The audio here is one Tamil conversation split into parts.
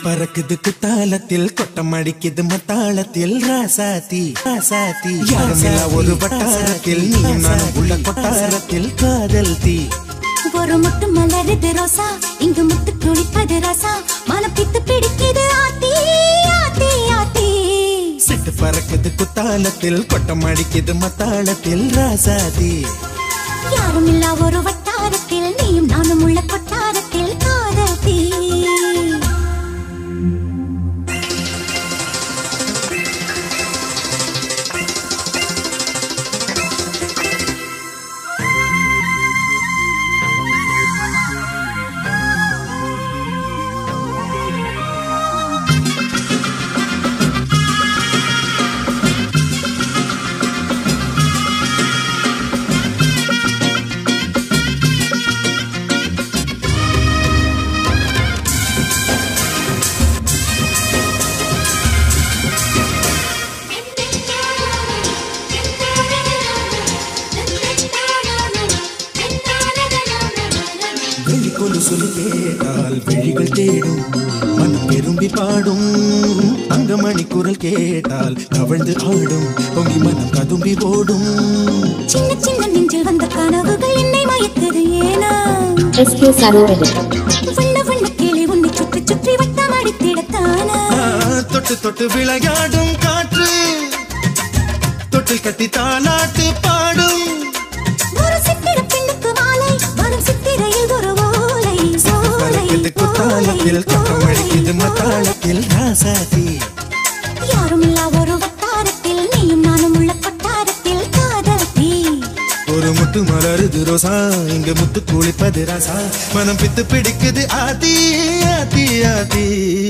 பறக்குது குத்தாலத்தில் கொட்டம் அடிக்குது மத்தாளத்தில் ராசாத்தி ராசாத்தி யாருமில்லா ஒரு வட்டாரத்தில் நீயும் நானும் உள்ள கொட்டாரத்தில் காதல் தீ ஒரு முட்டு மலருது ரோசா இங்கு முத்து துளிப்பது ரசா மனப்பித்து பிடிக்குது ஆத்தி ஆத்தி ஆத்தி சிட்டு பறக்குது குத்தாலத்தில் கொட்டம் அடிக்குது மத்தாளத்தில் ராசாத்தி யாரும் இல்லா ஒரு வட்டாரத்தில் நீயும் நானும் உள்ள கொட்டாரத்தில் காதல் தீ வெள்ளி கொலு சொல்லி கேட்டால் விழிகள் தேடும் மனம் பெரும்பி பாடும் அங்கமணி குரல் கேட்டால் கவிழ்ந்து ஆடும் பொங்கி மனம் கதும்பி ஓடும் சின்ன சின்ன நெஞ்சில் வந்த கனவுகள் என்னை மயக்குது ஏனா SK Saroridi. வண்ண வண்ண கிளி உன்னை சுற்றி சுற்றி வட்டம் அடித்திடத்தானா ஆ, தொட்டு தொட்டு விளையாடும் காற்று தொட்டில் கட்டி தாலாட்டு பாடும் ஒரு சித்திர பெண்ணுக்கு மாலை வரும் சித்திரையில் ஒரு ஓலை சோலை பறக்குது குத்தாலத்தில் கொட்டம் அடிக்குது மத்தாளத்தில் ராசாத்தி யாரும் இல்லா ஒரு வட்டாரத்தில் நீயும் நானும் உள்ள கொட்டாரத்தில் காதல் தீ ஒரு முத்து மலருது ரோசா இங்க முத்து குளிப்பது ராசா மனம் பித்து பிடிக்குது ஆதி ஆதி ஆதி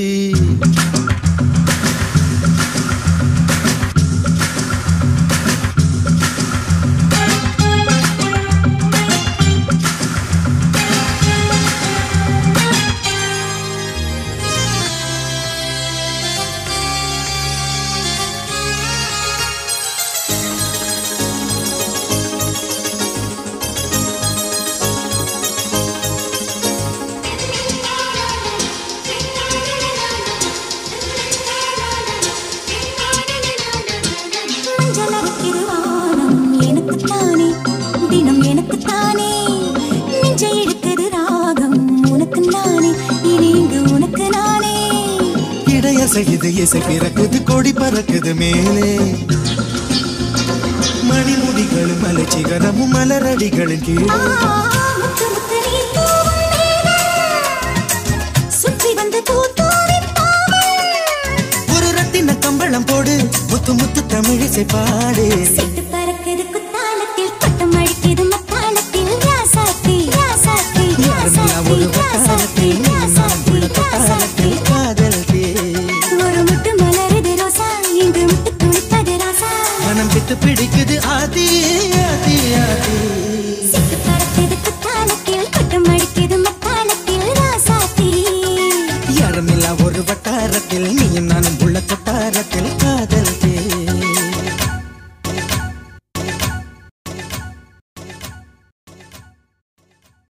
மஞ்சள் அரைக்கிற வானம் எனக்குத்தானே தினம் எனக்குத்தானே நெஞ்சை இழுக்குது ராகம் உனக்கு நானே இனி இங்கு உனக்கு நானே இடைய செய்து இசை பிறக்குது கொடி பறக்குது மேலே மணிமுடிகளும் மலை சிகரமும் மலரடிகளின் கீழே ஆ, முத்து முத்து நீ தூவும் நேரம். சுற்றி வந்து பூத்தூவிப் பாவம். ஒரு ரத்தின கம்பளம் போடு முத்து முத்து தமிழிசை பாடு சிட்டு பறக்குது குத்தாலத்தில் பட்டம் அடிக்குது மத்தாளத்தில் ராசாத்தி ராசாத்தி யாருமில்லா ஒரு ராசாத்தி வட்டாரத்தில் நீயும் நானும் உள்ள ராசாத்தி கொட்டாரத்தில் காதல் தே ஒரு முட்டு மலருது ரோசா இங்கு முட்டு துளிப்பது ராசா மனம் பித்து பிடிக்குது ஆதி ஆதி ஆதி சிட்டு பறக்குது குத்தாலத்தில் பட்டம் அடிக்குது மத்தாளத்தில் ராசாத்தி யாருமில்லா ஒரு வட்டாரத்தில்